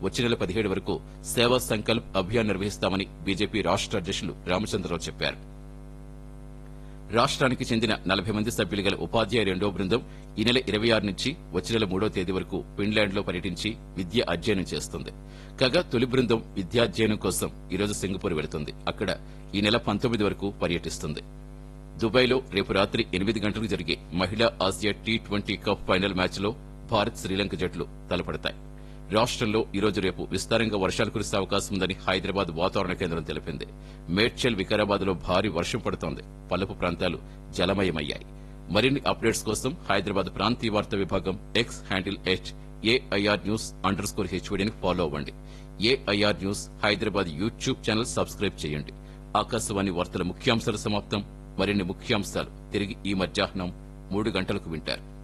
వచ్చే నెల పదిహేడు వరకు సేవా సంకల్ప్ అభియాన్ నిర్వహిస్తామని బీజేపీ రాష్ట అధ్యక్షులు రామచంద్రరావు చెప్పారు రాష్ట్రానికి చెందిన నలభై మంది సభ్యులు గల ఉపాధ్యాయ రెండో బృందం ఈ నెల ఇరవై ఆరు నుంచి వచ్చే నెల మూడో తేదీ వరకు ఫిన్లాండ్లో పర్యటించి విద్య అధ్యయనం చేస్తుంది కాగా తొలి బృందం విద్యాధ్యయనం కోసం ఈరోజు సింగపూర్ వెళుతుంది అక్కడ ఈ నెల పంతొమ్మిది వరకు పర్యటిస్తుంది దుబాయ్లో రేపు రాత్రి ఎనిమిది గంటలకు జరిగే మహిళా ఆసియా టీ ట్వంటీ కప్ ఫైనల్ మ్యాచ్లో భారత్ శ్రీలంక జట్లు తలపడతాయి రాష్ట్రంలో ఈ రోజు రేపు విస్తారంగా వర్షాలు కురిసే అవకాశం ఉందని హైదరాబాద్ వాతావరణ కేంద్రం తెలిపింది మేడ్చల్ వికారాబాద్ లో భారీ వర్షం పడుతోంది పలుపు ప్రాంతాలు జలమయమయ్యాయి మరిన్ని అప్డేట్స్ కోసం హైదరాబాద్ ప్రాంతీయ వార్తా విభాగం X handle H AIR news underscore స్కోర్ హెచ్వీడీని ఫాలో అవ్వండి AIR news Hyderabad YouTube channel subscribe చేయండి ఆకాశవాణి వార్తల ముఖ్యాంశాలు సమాప్తం మరిన్ని ముఖ్యాంశాలు తిరిగి ఈ మధ్యాహ్నం మూడు గంటలకు వింటారు